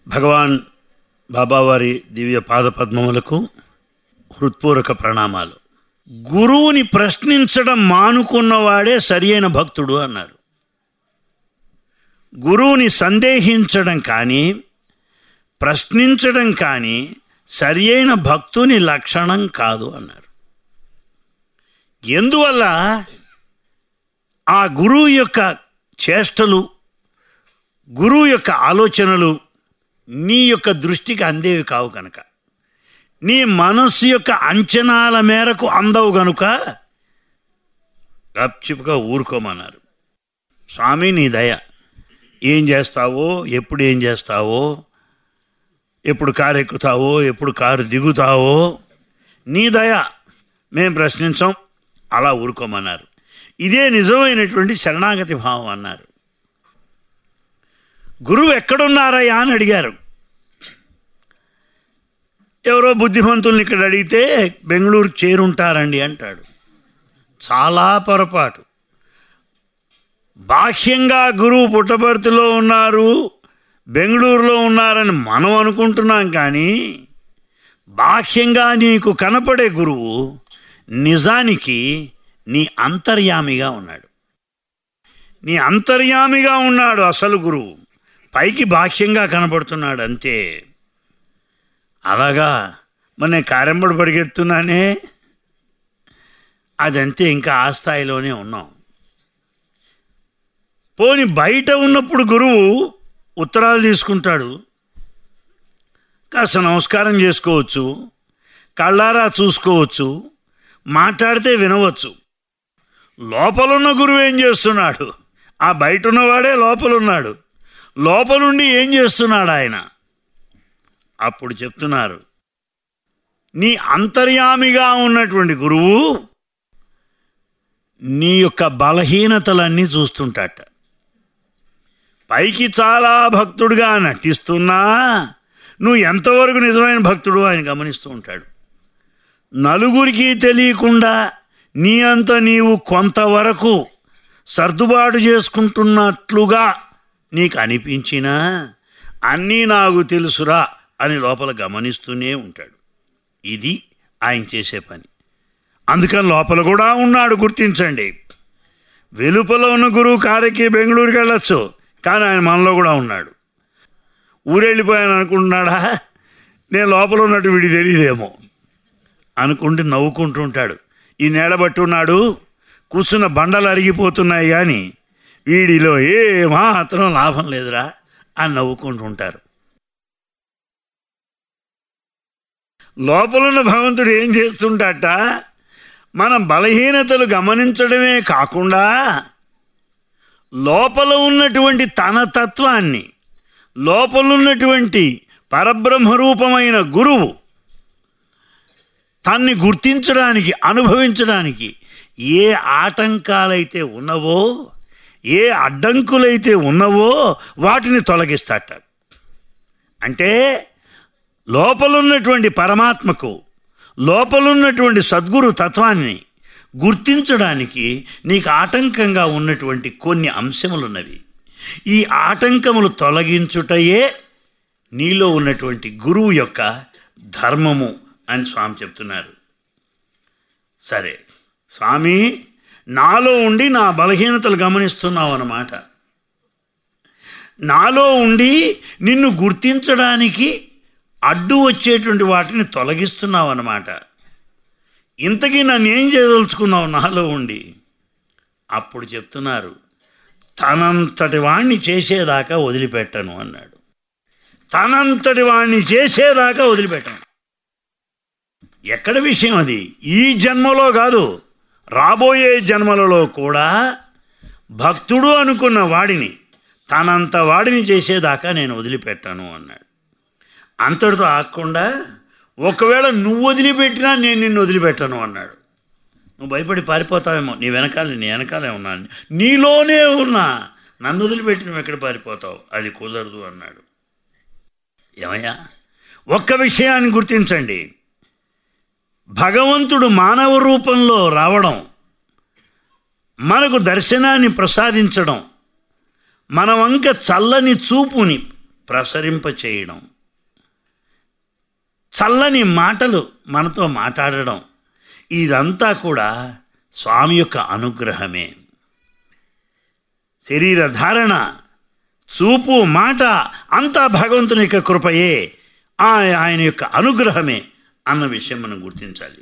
భగవాన్ బాబావారి దివ్య పాదపద్మములకు హృత్పూర్వక ప్రణామాలు గురువుని ప్రశ్నించడం మానుకున్నవాడే సరి అయిన భక్తుడు అన్నారు గురువుని సందేహించడం కానీ ప్రశ్నించడం కానీ సరి అయిన భక్తుని లక్షణం కాదు అన్నారు ఎందువల్ల ఆ గురువు యొక్క చేష్టలు గురువు యొక్క ఆలోచనలు నీ యొక్క దృష్టికి అందేవి కావు కనుక నీ మనస్సు యొక్క అంచనాల మేరకు అందవు గనుక గప్చిప్గా ఊరుకోమన్నారు స్వామి నీ దయ ఏం చేస్తావో ఎప్పుడు ఏం చేస్తావో ఎప్పుడు కారు ఎక్కుతావో ఎప్పుడు కారు దిగుతావో నీ దయ మేం ప్రశ్నించాం అలా ఊరుకోమన్నారు ఇదే నిజమైనటువంటి శరణాగతి భావం అన్నారు గురువు ఎక్కడున్నారయ్యా అని అడిగారు ఎవరో బుద్ధిమంతుల్ని ఇక్కడ అడిగితే బెంగళూరు చేరుంటారండి అంటాడు చాలా పొరపాటు బాహ్యంగా గురువు పుట్టబర్తిలో ఉన్నారు బెంగళూరులో ఉన్నారని మనం అనుకుంటున్నాం కానీ బాహ్యంగా నీకు కనపడే గురువు నిజానికి నీ అంతర్యామిగా ఉన్నాడు నీ అంతర్యామిగా ఉన్నాడు అసలు గురువు పైకి బాహ్యంగా కనపడుతున్నాడు అంతే అలాగా మరి నేను కారెంబడి పరిగెడుతున్నానే అదంతే ఇంకా ఆ స్థాయిలోనే ఉన్నాం పోని బయట ఉన్నప్పుడు గురువు ఉత్తరాలు తీసుకుంటాడు కాస్త నమస్కారం చేసుకోవచ్చు కళ్ళారా చూసుకోవచ్చు మాట్లాడితే వినవచ్చు లోపలున్న గురువు ఏం చేస్తున్నాడు ఆ బయట ఉన్నవాడే లోపలున్నాడు లోపలుండి ఏం చేస్తున్నాడు ఆయన అప్పుడు చెప్తున్నారు నీ అంతర్యామిగా ఉన్నటువంటి గురువు నీ యొక్క బలహీనతలన్నీ చూస్తుంటాట పైకి చాలా భక్తుడిగా నటిస్తున్నా నువ్వు ఎంతవరకు నిజమైన భక్తుడు ఆయన గమనిస్తూ ఉంటాడు నలుగురికి తెలియకుండా నీ అంత నీవు కొంతవరకు సర్దుబాటు చేసుకుంటున్నట్లుగా నీకు అనిపించినా అన్నీ నాకు తెలుసురా అని లోపల గమనిస్తూనే ఉంటాడు ఇది ఆయన చేసే పని అందుకని లోపల కూడా ఉన్నాడు గుర్తించండి వెలుపల ఉన్న గురువు కారెక్కి బెంగళూరుకి వెళ్ళొచ్చు కానీ ఆయన మనలో కూడా ఉన్నాడు ఊరెళ్ళిపోయాను అనుకుంటున్నాడా నేను లోపల ఉన్నట్టు వీడి తెలియదేమో అనుకుంటే నవ్వుకుంటూ ఉంటాడు ఈ నేలబట్టి ఉన్నాడు కూర్చున్న బండలు అరిగిపోతున్నాయి కానీ వీడిలో ఏ మాత్రం లాభం లేదురా అని నవ్వుకుంటూ ఉంటారు లోపలున్న భగవంతుడు ఏం చేస్తుంటాట మన బలహీనతలు గమనించడమే కాకుండా లోపల ఉన్నటువంటి తన తత్వాన్ని లోపలున్నటువంటి పరబ్రహ్మరూపమైన గురువు తన్ని గుర్తించడానికి అనుభవించడానికి ఏ ఆటంకాలైతే ఉన్నవో ఏ అడ్డంకులైతే ఉన్నవో వాటిని తొలగిస్తాట అంటే లోపలున్నటువంటి పరమాత్మకు లోపలున్నటువంటి సద్గురు తత్వాన్ని గుర్తించడానికి నీకు ఆటంకంగా ఉన్నటువంటి కొన్ని అంశములున్నవి ఈ ఆటంకములు తొలగించుటయే నీలో ఉన్నటువంటి గురువు యొక్క ధర్మము అని స్వామి చెప్తున్నారు సరే స్వామి నాలో ఉండి నా బలహీనతలు గమనిస్తున్నావు అన్నమాట నాలో ఉండి నిన్ను గుర్తించడానికి అడ్డు వచ్చేటువంటి వాటిని తొలగిస్తున్నావు అన్నమాట ఇంతకీ నన్ను ఏం చేయదలుచుకున్నావు నాలో ఉండి అప్పుడు చెప్తున్నారు తనంతటి వాణ్ణి చేసేదాకా వదిలిపెట్టను అన్నాడు తనంతటి వాణ్ణి చేసేదాకా వదిలిపెట్టను ఎక్కడ విషయం అది ఈ జన్మలో కాదు రాబోయే జన్మలలో కూడా భక్తుడు అనుకున్న వాడిని తనంత వాడిని చేసేదాకా నేను వదిలిపెట్టాను అన్నాడు అంతటితో ఆగకుండా ఒకవేళ నువ్వు వదిలిపెట్టినా నేను నిన్ను వదిలిపెట్టను అన్నాడు నువ్వు భయపడి పారిపోతావేమో నీ వెనకాల నీ వెనకాలే ఉన్నాను నీలోనే ఉన్నా నన్ను వదిలిపెట్టి నువ్వు ఎక్కడ పారిపోతావు అది కుదరదు అన్నాడు ఏమయ్యా ఒక్క విషయాన్ని గుర్తించండి భగవంతుడు మానవ రూపంలో రావడం మనకు దర్శనాన్ని ప్రసాదించడం మన వంక చల్లని చూపుని ప్రసరింప చేయడం చల్లని మాటలు మనతో మాట్లాడడం ఇదంతా కూడా స్వామి యొక్క అనుగ్రహమే శరీర ధారణ చూపు మాట అంతా భగవంతుని యొక్క కృపయే ఆ- ఆయన యొక్క అనుగ్రహమే అన్న విషయం మనం గుర్తించాలి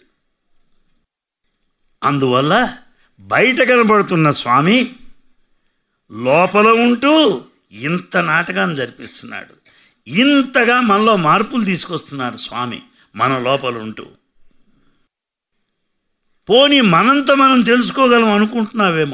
అందువల్ల బయట కనబడుతున్న స్వామి లోపల ఉంటూ ఇంత నాటకాన్ని జరిపిస్తున్నాడు ఇంతగా మనలో మార్పులు తీసుకొస్తున్నారు స్వామి మన లోపల ఉంటూ పోని మనంత మనం తెలుసుకోగలం అనుకుంటున్నావేమో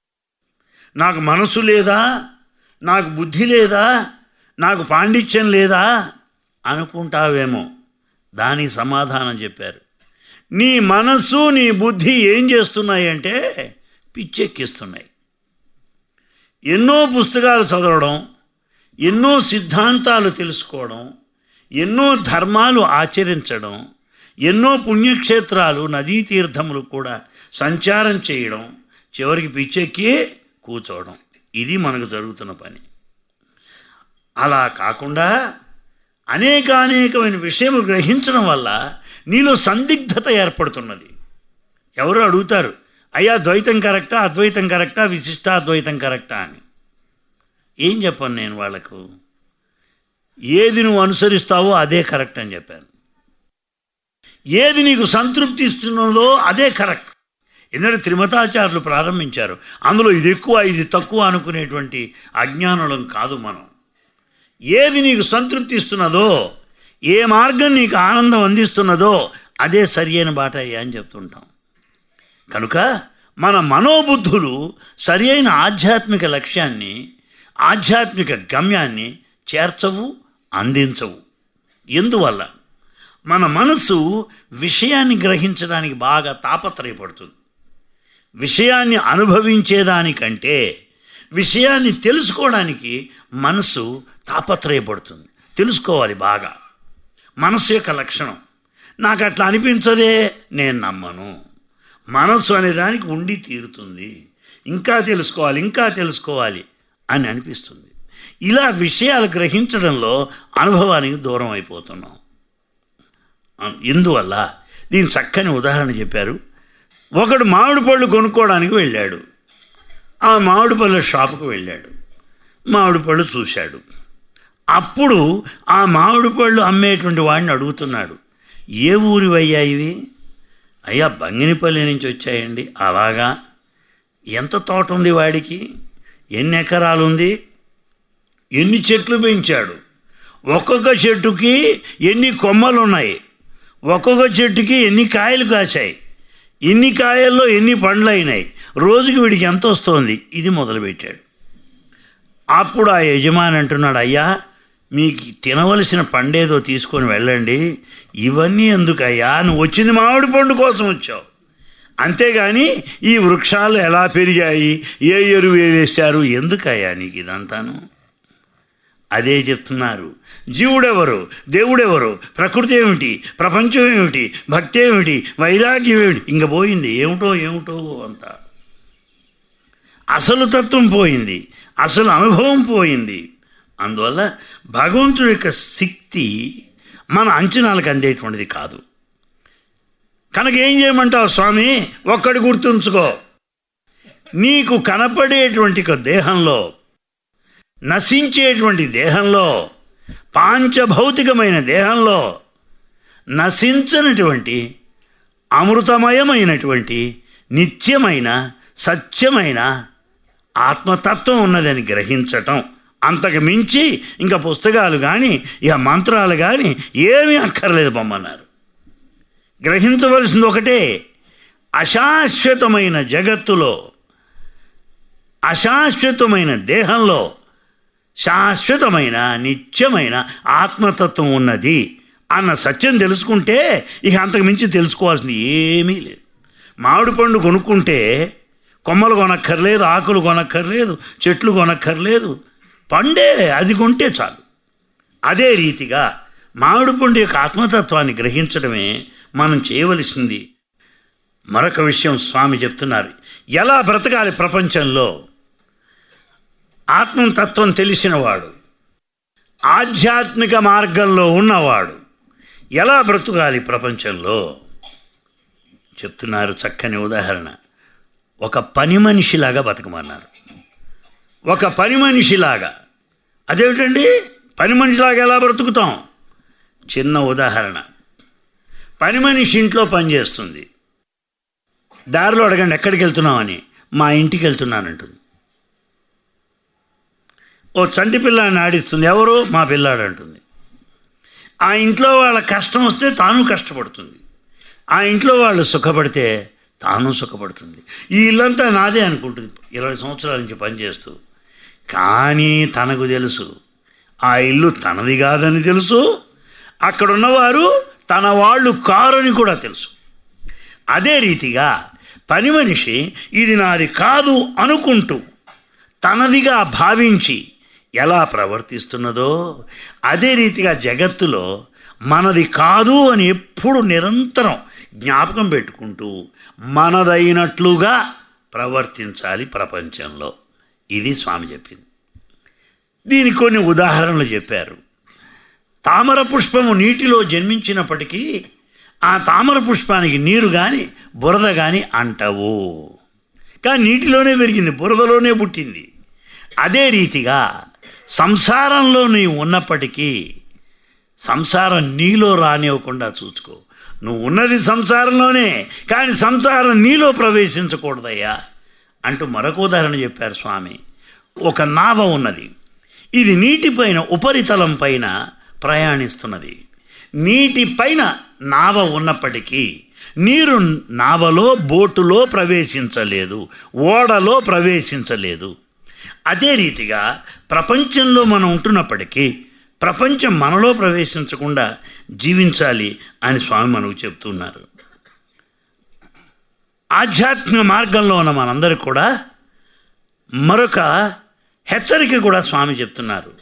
నాకు మనసు లేదా నాకు బుద్ధి లేదా నాకు పాండిత్యం లేదా అనుకుంటావేమో దానికి సమాధానం చెప్పారు నీ మనస్సు నీ బుద్ధి ఏం చేస్తున్నాయి అంటే పిచ్చెక్కిస్తున్నాయి ఎన్నో పుస్తకాలు చదవడం ఎన్నో సిద్ధాంతాలు తెలుసుకోవడం ఎన్నో ధర్మాలు ఆచరించడం ఎన్నో పుణ్యక్షేత్రాలు నదీ తీర్థములు కూడా సంచారం చేయడం చివరికి పిచ్చెక్కి కూర్చోవడం ఇది మనకు జరుగుతున్న పని అలా కాకుండా అనేకానేకమైన విషయములు గ్రహించడం వల్ల నీలో సందిగ్ధత ఏర్పడుతున్నది ఎవరు అడుగుతారు అయ్యా ద్వైతం కరెక్టా అద్వైతం కరెక్టా విశిష్టాద్వైతం కరెక్టా అని ఏం చెప్పను నేను వాళ్లకు ఏది నువ్వు అనుసరిస్తావో అదే కరెక్ట్ అని చెప్పాను ఏది నీకు సంతృప్తి ఇస్తున్నదో అదే కరెక్ట్ ఎందుకంటే త్రిమతాచారులు ప్రారంభించారు అందులో ఇది ఎక్కువ ఇది తక్కువ అనుకునేటువంటి అజ్ఞానులం కాదు మనం ఏది నీకు సంతృప్తి ఇస్తున్నదో ఏ మార్గం నీకు ఆనందం అందిస్తున్నదో అదే సరి అయిన బాట అయ్యా అని చెప్తుంటాం కనుక మన మనోబుద్ధులు సరి అయిన ఆధ్యాత్మిక లక్ష్యాన్ని ఆధ్యాత్మిక గమ్యాన్ని చేర్చవు అందించవు ఎందువల్ల మన మనసు విషయాన్ని గ్రహించడానికి బాగా తాపత్రయపడుతుంది విషయాన్ని అనుభవించేదానికంటే విషయాన్ని తెలుసుకోవడానికి మనసు తాపత్రయపడుతుంది తెలుసుకోవాలి బాగా మనసు యొక్క లక్షణం నాకు అట్లా అనిపించదే నేను నమ్మను మనసు అనే దానికి ఉండి తీరుతుంది ఇంకా తెలుసుకోవాలి ఇంకా తెలుసుకోవాలి అని అనిపిస్తుంది ఇలా విషయాలు గ్రహించడంలో అనుభవానికి దూరం అయిపోతున్నాం ఎందువల్ల దీని చక్కని ఉదాహరణ చెప్పారు ఒకడు మామిడి పళ్ళు కొనుక్కోవడానికి వెళ్ళాడు ఆ మామిడి పళ్ళ షాపుకు వెళ్ళాడు మామిడి పళ్ళు చూశాడు అప్పుడు ఆ మామిడి పళ్ళు అమ్మేటువంటి వాడిని అడుగుతున్నాడు ఏ ఊరివయ్యా ఇవి అయ్యా బంగినిపల్లి నుంచి వచ్చాయండి అలాగా ఎంత తోట ఉంది వాడికి ఎన్ని ఎకరాలు ఉంది ఎన్ని చెట్లు పెంచాడు ఒక్కొక్క చెట్టుకి ఎన్ని కొమ్మలు ఉన్నాయి ఒక్కొక్క చెట్టుకి ఎన్ని కాయలు కాశాయి ఇన్ని కాయల్లో ఎన్ని పండ్లు అయినాయి రోజుకి వీడికి ఎంత వస్తోంది ఇది మొదలుపెట్టాడు అప్పుడు ఆ యజమాని అంటున్నాడు అయ్యా మీకు తినవలసిన పండేదో తీసుకొని వెళ్ళండి ఇవన్నీ ఎందుకయ్యా నువ్వు వచ్చింది మామిడి పండు కోసం వచ్చావు అంతేగాని ఈ వృక్షాలు ఎలా పెరిగాయి ఏ ఎరువు వేశారు ఎందుకయ్యా నీకు ఇదంతాను అదే చెప్తున్నారు జీవుడెవరు దేవుడెవరు ప్రకృతి ఏమిటి ప్రపంచం ఏమిటి భక్తి ఏమిటి వైరాగ్యం ఏమిటి ఇంక పోయింది ఏమిటో ఏమిటో అంతా అసలు తత్వం పోయింది అసలు అనుభవం పోయింది అందువల్ల భగవంతుడి యొక్క శక్తి మన అంచనాలకు అందేటువంటిది కాదు కనుక ఏం చేయమంటావు స్వామి ఒక్కడి గుర్తుంచుకో నీకు కనపడేటువంటి ఒక దేహంలో నశించేటువంటి దేహంలో పాంచభౌతికమైన దేహంలో నశించనటువంటి అమృతమయమైనటువంటి నిత్యమైన సత్యమైన ఆత్మతత్వం ఉన్నదని గ్రహించటం అంతకు మించి ఇంకా పుస్తకాలు కానీ ఇక మంత్రాలు కానీ ఏమీ అక్కర్లేదు పొమ్మన్నారు గ్రహించవలసింది ఒకటే అశాశ్వతమైన జగత్తులో అశాశ్వతమైన దేహంలో శాశ్వతమైన నిత్యమైన ఆత్మతత్వం ఉన్నది అన్న సత్యం తెలుసుకుంటే ఇక అంతకు మించి తెలుసుకోవాల్సింది ఏమీ లేదు మామిడి పండు కొనుక్కుంటే కొమ్మలు కొనక్కర్లేదు ఆకులు కొనక్కర్లేదు చెట్లు కొనక్కర్లేదు పండే అది కొంటే చాలు అదే రీతిగా మామిడి పండు యొక్క ఆత్మతత్వాన్ని గ్రహించడమే మనం చేయవలసింది మరొక విషయం స్వామి చెప్తున్నారు ఎలా బ్రతకాలి ప్రపంచంలో ఆత్మతత్వం తెలిసినవాడు ఆధ్యాత్మిక మార్గంలో ఉన్నవాడు ఎలా బ్రతుకాలి ప్రపంచంలో చెప్తున్నారు చక్కని ఉదాహరణ ఒక పని మనిషిలాగా బతకమన్నారు ఒక పని మనిషిలాగా అదేమిటండి పని మనిషిలాగా ఎలా బ్రతుకుతాం చిన్న ఉదాహరణ పని మనిషి ఇంట్లో పని చేస్తుంది దారిలో అడగండి ఎక్కడికి వెళ్తున్నామని మా ఇంటికి వెళ్తున్నానంటుంది ఓ చంటి పిల్లాన్ని ఆడిస్తుంది ఎవరు మా పిల్లాడు అంటుంది ఆ ఇంట్లో వాళ్ళ కష్టం వస్తే తాను కష్టపడుతుంది ఆ ఇంట్లో వాళ్ళు సుఖపడితే తాను సుఖపడుతుంది ఈ ఇల్లంతా నాదే అనుకుంటుంది ఇరవై సంవత్సరాల నుంచి పనిచేస్తూ కానీ తనకు తెలుసు ఆ ఇల్లు తనది కాదని తెలుసు అక్కడ ఉన్నవారు తన వాళ్ళు కారని కూడా తెలుసు అదే రీతిగా పని మనిషి ఇది నాది కాదు అనుకుంటూ తనదిగా భావించి ఎలా ప్రవర్తిస్తున్నదో అదే రీతిగా జగత్తులో మనది కాదు అని ఎప్పుడు నిరంతరం జ్ఞాపకం పెట్టుకుంటూ మనదైనట్లుగా ప్రవర్తించాలి ప్రపంచంలో ఇది స్వామి చెప్పింది దీనికి కొన్ని ఉదాహరణలు చెప్పారు తామర పుష్పము నీటిలో జన్మించినప్పటికీ ఆ తామర పుష్పానికి నీరు కానీ బురద కానీ అంటవు కానీ నీటిలోనే పెరిగింది బురదలోనే పుట్టింది అదే రీతిగా సంసారంలో నీవు ఉన్నప్పటికీ సంసారం నీలో రానివ్వకుండా చూసుకో నువ్వు ఉన్నది సంసారంలోనే కానీ సంసారం నీలో ప్రవేశించకూడదయ్యా అంటూ మరొక ఉదాహరణ చెప్పారు స్వామి ఒక నావ ఉన్నది ఇది నీటిపైన ఉపరితలం పైన ప్రయాణిస్తున్నది నీటి పైన నావ ఉన్నప్పటికీ నీరు నావలో బోటులో ప్రవేశించలేదు ఓడలో ప్రవేశించలేదు అదే రీతిగా ప్రపంచంలో మనం ఉంటున్నప్పటికీ ప్రపంచం మనలో ప్రవేశించకుండా జీవించాలి అని స్వామి మనకు చెప్తున్నారు ఆధ్యాత్మిక మార్గంలో ఉన్న మనందరికి కూడా మరొక హెచ్చరిక కూడా స్వామి చెప్తున్నారు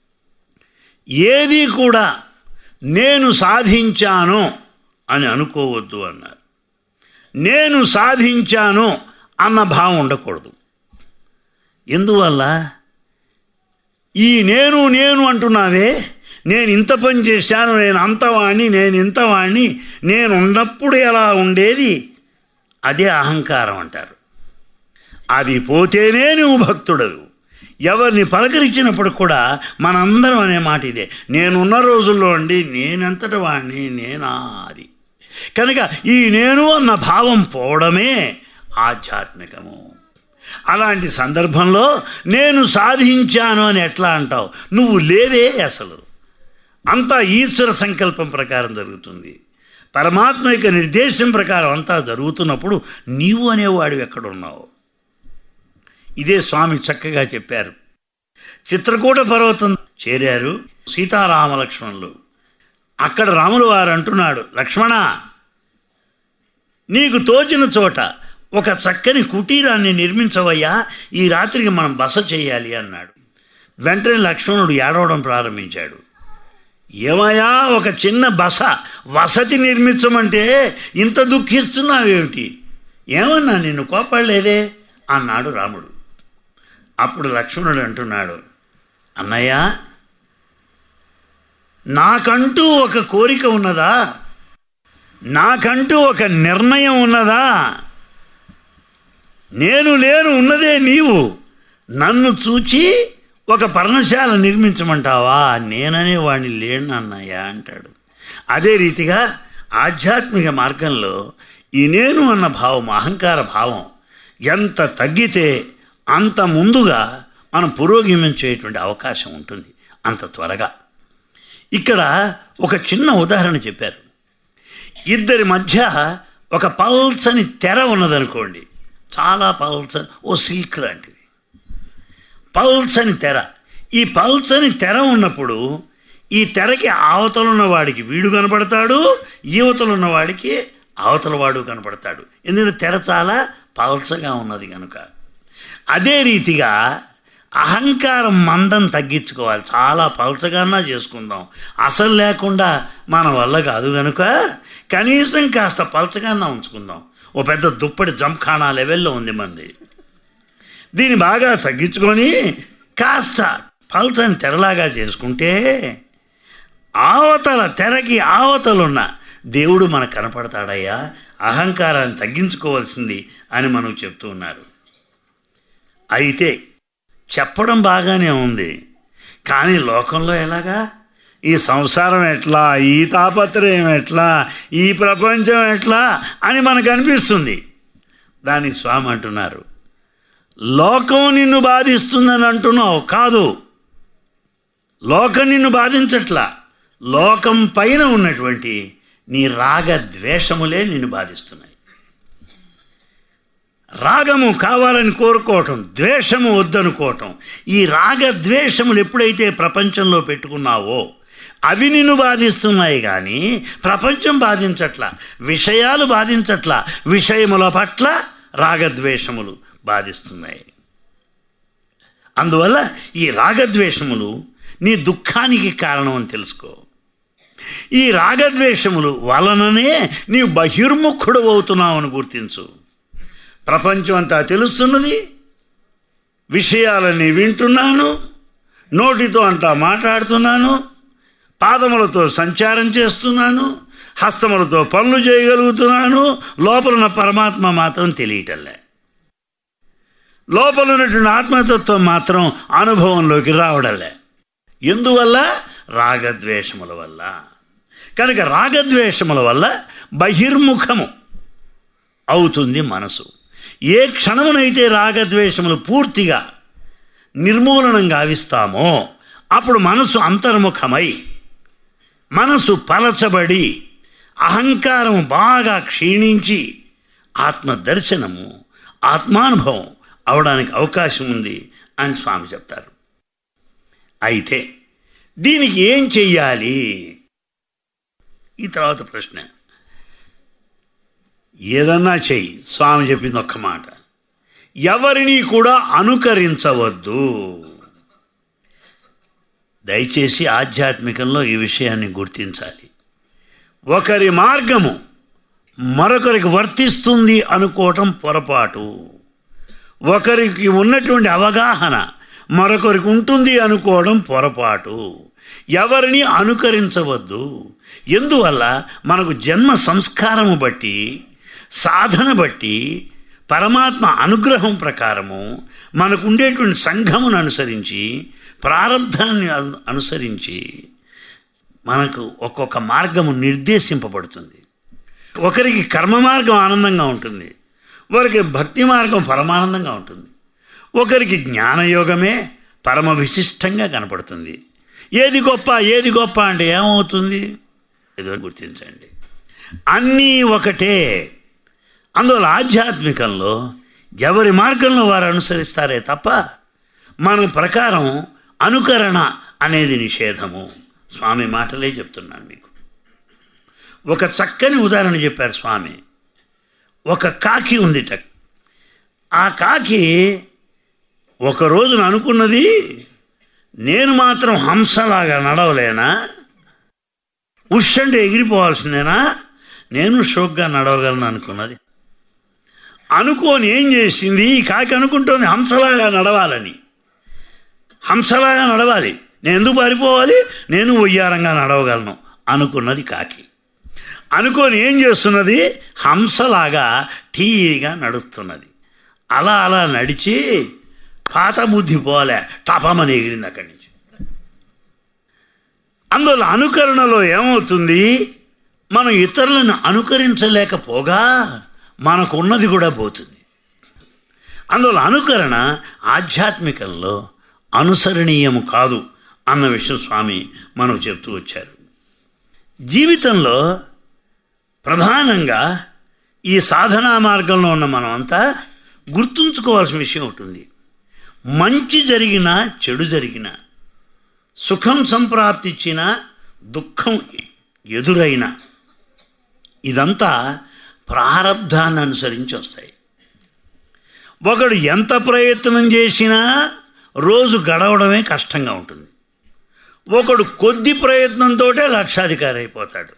ఏది కూడా నేను సాధించాను అని అనుకోవద్దు అన్నారు నేను సాధించాను అన్న భావం ఉండకూడదు ఎందువల్ల ఈ నేను నేను అంటున్నావే నేను ఇంత పని చేశాను నేను అంతవాణ్ణి నేను ఇంతవాణ్ణి నేను ఉన్నప్పుడు ఎలా ఉండేది అదే అహంకారం అంటారు అది పోతేనే నువ్వు భక్తుడవు ఎవరిని పలకరించినప్పుడు కూడా మనందరం అనే మాట ఇదే నేనున్న రోజుల్లో అండి నేనెంతటి వాడిని నేనా అది కనుక ఈ నేను అన్న భావం పోవడమే ఆధ్యాత్మికము అలాంటి సందర్భంలో నేను సాధించాను అని ఎట్లా అంటావు నువ్వు లేవే అసలు అంతా ఈశ్వర సంకల్పం ప్రకారం జరుగుతుంది పరమాత్మ యొక్క నిర్దేశం ప్రకారం అంతా జరుగుతున్నప్పుడు నీవు అనేవాడు ఎక్కడున్నావు ఇదే స్వామి చక్కగా చెప్పారు చిత్రకూట పర్వతం చేరారు సీతారామ లక్ష్మణులు అక్కడ రాములు వారు అంటున్నాడు లక్ష్మణ నీకు తోచిన చోట ఒక చక్కని కుటీరాన్ని నిర్మించవయ్యా ఈ రాత్రికి మనం బస చేయాలి అన్నాడు వెంటనే లక్ష్మణుడు ఏడవడం ప్రారంభించాడు ఏమయ్యా ఒక చిన్న బస వసతి నిర్మించమంటే ఇంత దుఃఖిస్తున్నావేమిటి ఏమన్నా నిన్ను కోపడలేదే అన్నాడు రాముడు అప్పుడు లక్ష్మణుడు అంటున్నాడు అన్నయ్య నాకంటూ ఒక కోరిక ఉన్నదా నాకంటూ ఒక నిర్ణయం ఉన్నదా నేను లేను ఉన్నదే నీవు నన్ను చూచి ఒక పర్ణశాల నిర్మించమంటావా నేననే వాడిని లేను అన్నయ్య అంటాడు అదే రీతిగా ఆధ్యాత్మిక మార్గంలో ఈ నేను అన్న భావం అహంకార భావం ఎంత తగ్గితే అంత ముందుగా మనం పురోగమించేటువంటి అవకాశం ఉంటుంది అంత త్వరగా ఇక్కడ ఒక చిన్న ఉదాహరణ చెప్పారు ఇద్దరి మధ్య ఒక పల్సని తెర ఉన్నదనుకోండి చాలా పల్స ఓ సిల్క్ లాంటిది పల్సని తెర ఈ పల్సని తెర ఉన్నప్పుడు ఈ తెరకి అవతల ఉన్నవాడికి వీడు కనపడతాడు యువతలు ఉన్నవాడికి అవతల వాడు కనపడతాడు ఎందుకంటే తెర చాలా పల్చగా ఉన్నది కనుక అదే రీతిగా అహంకారం మందం తగ్గించుకోవాలి చాలా పలచగానా చేసుకుందాం అసలు లేకుండా మన వల్ల కాదు కనుక కనీసం కాస్త పలచగానా ఉంచుకుందాం ఓ పెద్ద దుప్పటి జంఖానా లెవెల్లో ఉంది మంది దీన్ని బాగా తగ్గించుకొని కాస్త పల్చని తెరలాగా చేసుకుంటే ఆవతల తెరకి ఆవతలున్న దేవుడు మనకు కనపడతాడయ్యా అహంకారాన్ని తగ్గించుకోవాల్సింది అని మనకు చెప్తూ ఉన్నారు అయితే చెప్పడం బాగానే ఉంది కానీ లోకంలో ఎలాగా ఈ సంసారం ఎట్లా ఈ తాపత్రయం ఎట్లా ఈ ప్రపంచం ఎట్లా అని మనకు అనిపిస్తుంది దాని స్వామి అంటున్నారు లోకం నిన్ను బాధిస్తుందని అంటున్నావు కాదు లోకం నిన్ను బాధించట్లా లోకం పైన ఉన్నటువంటి నీ రాగ ద్వేషములే నిన్ను బాధిస్తున్నాయి రాగము కావాలని కోరుకోవటం ద్వేషము వద్దనుకోవటం ఈ రాగ ద్వేషములు ఎప్పుడైతే ప్రపంచంలో పెట్టుకున్నావో అవి నిన్ను బాధిస్తున్నాయి కానీ ప్రపంచం బాధించట్ల విషయాలు బాధించట్ల విషయముల పట్ల రాగద్వేషములు బాధిస్తున్నాయి అందువల్ల ఈ రాగద్వేషములు నీ దుఃఖానికి కారణం అని తెలుసుకో ఈ రాగద్వేషములు వలననే నీవు బహిర్ముఖుడు అవుతున్నావని గుర్తించు ప్రపంచం అంతా తెలుస్తున్నది విషయాలని వింటున్నాను నోటితో అంతా మాట్లాడుతున్నాను పాదములతో సంచారం చేస్తున్నాను హస్తములతో పనులు చేయగలుగుతున్నాను లోపల ఉన్న పరమాత్మ మాత్రం తెలియటంలే లోపల ఉన్నటువంటి ఆత్మతత్వం మాత్రం అనుభవంలోకి రావడంలే ఎందువల్ల రాగద్వేషముల వల్ల కనుక రాగద్వేషముల వల్ల బహిర్ముఖము అవుతుంది మనసు ఏ క్షణమునైతే రాగద్వేషములు పూర్తిగా నిర్మూలనం గావిస్తామో అప్పుడు మనసు అంతర్ముఖమై మనసు పలచబడి అహంకారం బాగా క్షీణించి ఆత్మదర్శనము ఆత్మానుభవం అవడానికి అవకాశం ఉంది అని స్వామి చెప్తారు అయితే దీనికి ఏం చెయ్యాలి ఈ తర్వాత ప్రశ్న ఏదన్నా చెయ్యి స్వామి చెప్పింది ఒక్క మాట ఎవరిని కూడా అనుకరించవద్దు దయచేసి ఆధ్యాత్మికంలో ఈ విషయాన్ని గుర్తించాలి ఒకరి మార్గము మరొకరికి వర్తిస్తుంది అనుకోవటం పొరపాటు ఒకరికి ఉన్నటువంటి అవగాహన మరొకరికి ఉంటుంది అనుకోవడం పొరపాటు ఎవరిని అనుకరించవద్దు ఎందువల్ల మనకు జన్మ సంస్కారము బట్టి సాధన బట్టి పరమాత్మ అనుగ్రహం ప్రకారము మనకు ఉండేటువంటి సంఘమును అనుసరించి ప్రారంధాన్ని అను- అనుసరించి మనకు ఒక్కొక్క మార్గము నిర్దేశింపబడుతుంది ఒకరికి కర్మ మార్గం ఆనందంగా ఉంటుంది ఒకరికి భక్తి మార్గం పరమానందంగా ఉంటుంది ఒకరికి జ్ఞానయోగమే పరమ విశిష్టంగా కనపడుతుంది ఏది గొప్ప ఏది గొప్ప అంటే ఏమవుతుంది ఏదో గుర్తించండి అన్నీ ఒకటే అందువల్ల ఆధ్యాత్మికంలో ఎవరి మార్గంలో వారు అనుసరిస్తారే తప్ప మన ప్రకారం అనుకరణ అనేది నిషేధము స్వామి మాటలే చెప్తున్నాను మీకు ఒక చక్కని ఉదాహరణ చెప్పారు స్వామి ఒక కాకి ఉందిట ఆ కాకి ఒక రోజున అనుకున్నది నేను మాత్రం హంసలాగా నడవలేనా ఉష్ అంటే ఎగిరిపోవాల్సిందేనా నేను షోక్గా నడవగలను అనుకున్నది అనుకోని ఏం చేసింది ఈ కాకి అనుకుంటోంది హంసలాగా నడవాలని హంసలాగా నడవాలి నేను ఎందుకు పారిపోవాలి నేను ఒయ్యారంగా నడవగలను అనుకున్నది కాకి అనుకొని ఏం చేస్తున్నది హంసలాగా ఠీగా నడుస్తున్నది అలా అలా నడిచి పాత బుద్ధి పోలే టపమని ఎగిరింది అక్కడి నుంచి అందువల్ల అనుకరణలో ఏమవుతుంది మనం ఇతరులను అనుకరించలేకపోగా మనకున్నది కూడా పోతుంది అందువల్ల అనుకరణ ఆధ్యాత్మికంలో అనుసరణీయము కాదు అన్న విషయం స్వామి మనకు చెప్తూ వచ్చారు జీవితంలో ప్రధానంగా ఈ సాధనా మార్గంలో ఉన్న మనమంతా గుర్తుంచుకోవాల్సిన విషయం ఉంటుంది మంచి జరిగినా చెడు జరిగినా సుఖం సంప్రాప్తిచ్చిన దుఃఖం ఎదురైన ఇదంతా ప్రారంధాన్ని అనుసరించి వస్తాయి ఒకడు ఎంత ప్రయత్నం చేసినా రోజు గడవడమే కష్టంగా ఉంటుంది ఒకడు కొద్ది ప్రయత్నంతో లక్షాధికారి అయిపోతాడు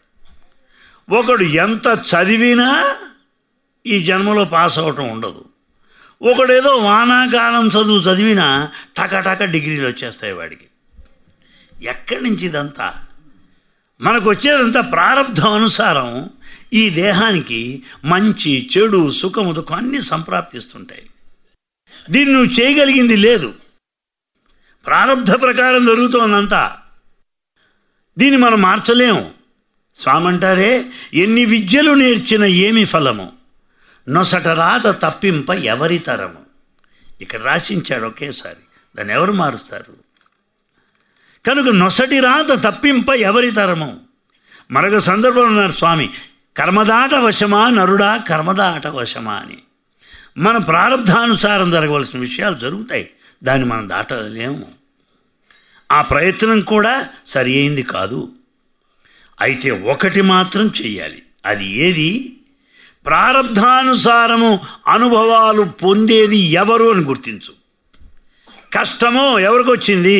ఒకడు ఎంత చదివినా ఈ జన్మలో పాస్ అవటం ఉండదు ఒకడేదో వానాకాలం చదువు చదివినా టకటక డిగ్రీలు వచ్చేస్తాయి వాడికి ఎక్కడి నుంచి ఇదంతా మనకు వచ్చేదంతా ప్రారంధం అనుసారం ఈ దేహానికి మంచి చెడు సుఖము దుఃఖం అన్నీ సంప్రాప్తిస్తుంటాయి దీన్ని నువ్వు చేయగలిగింది లేదు ప్రారంధ ప్రకారం జరుగుతోందంతా దీన్ని మనం మార్చలేము స్వామి అంటారే ఎన్ని విద్యలు నేర్చిన ఏమి ఫలము నొసట రాత తప్పింప ఎవరి తరము ఇక్కడ రాసించాడు ఒకేసారి దాన్ని ఎవరు మారుస్తారు కనుక నొసటి రాత తప్పింప ఎవరి తరము మరొక సందర్భంలో ఉన్నారు స్వామి కర్మదాట వశమా నరుడా కర్మదాట వశమా అని మన ప్రారంధానుసారం జరగవలసిన విషయాలు జరుగుతాయి దాన్ని మనం దాటలేము ఆ ప్రయత్నం కూడా సరి అయింది కాదు అయితే ఒకటి మాత్రం చెయ్యాలి అది ఏది ప్రారంధానుసారము అనుభవాలు పొందేది ఎవరు అని గుర్తించు కష్టము ఎవరికి వచ్చింది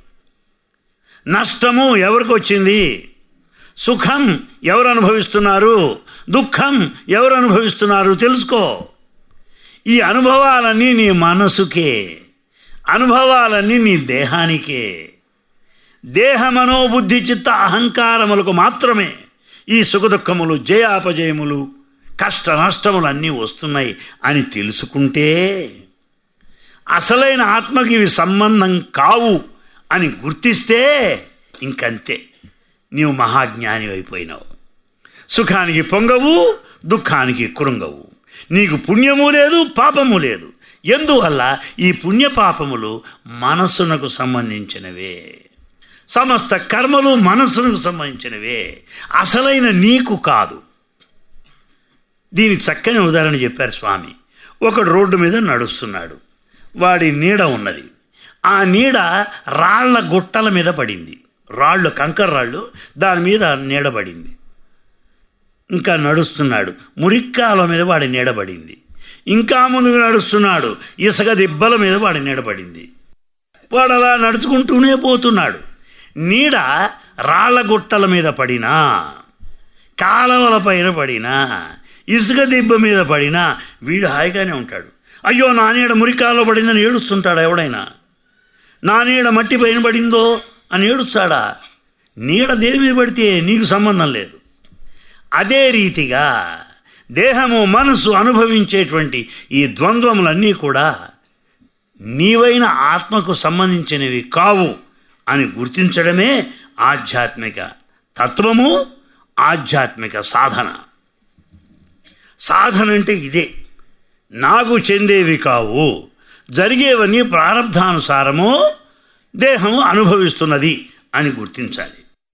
నష్టము ఎవరికి వచ్చింది సుఖం ఎవరు అనుభవిస్తున్నారు దుఃఖం ఎవరు అనుభవిస్తున్నారు తెలుసుకో ఈ అనుభవాలన్నీ నీ మనసుకే అనుభవాలన్నీ నీ దేహానికే దేహ మనోబుద్ధి చిత్త అహంకారములకు మాత్రమే ఈ సుఖదుఖములు జయాపజయములు కష్ట నష్టములు అన్నీ వస్తున్నాయి అని తెలుసుకుంటే అసలైన ఆత్మకి ఇవి సంబంధం కావు అని గుర్తిస్తే ఇంకంతే నీవు మహాజ్ఞాని అయిపోయినావు సుఖానికి పొంగవు దుఃఖానికి కృంగవు నీకు పుణ్యము లేదు పాపము లేదు ఎందువల్ల ఈ పుణ్య పాపములు మనస్సునకు సంబంధించినవే సమస్త కర్మలు మనస్సునకు సంబంధించినవే అసలైన నీకు కాదు దీనికి చక్కని ఉదాహరణ చెప్పారు స్వామి ఒకడు రోడ్డు మీద నడుస్తున్నాడు వాడి నీడ ఉన్నది ఆ నీడ రాళ్ల గుట్టల మీద పడింది రాళ్ళు కంకర రాళ్ళు దాని మీద నీడబడింది ఇంకా నడుస్తున్నాడు మురిక్కాల మీద వాడి నీడబడింది ఇంకా ముందుకు నడుస్తున్నాడు ఇసుక దిబ్బల మీద వాడి నీడబడింది వాడు అలా నడుచుకుంటూనే పోతున్నాడు నీడ రాళ్ల గుట్టల మీద పడినా కాలవల పైన పడినా ఇసుక దిబ్బ మీద పడినా వీడు హాయిగానే ఉంటాడు అయ్యో నా నీడ మురికాల్లో పడిందని ఏడుస్తుంటాడు ఎవడైనా నా నీడ మట్టి పైన పడిందో అని ఏడుస్తాడా నీడ దేని మీద పడితే నీకు సంబంధం లేదు అదే రీతిగా దేహము మనసు అనుభవించేటువంటి ఈ ద్వంద్వములన్నీ కూడా నీవైన ఆత్మకు సంబంధించినవి కావు అని గుర్తించడమే ఆధ్యాత్మిక తత్వము ఆధ్యాత్మిక సాధన సాధన అంటే ఇదే నాకు చెందేవి కావు జరిగేవన్నీ ప్రారంధానుసారము దేహము అనుభవిస్తున్నది అని గుర్తించాలి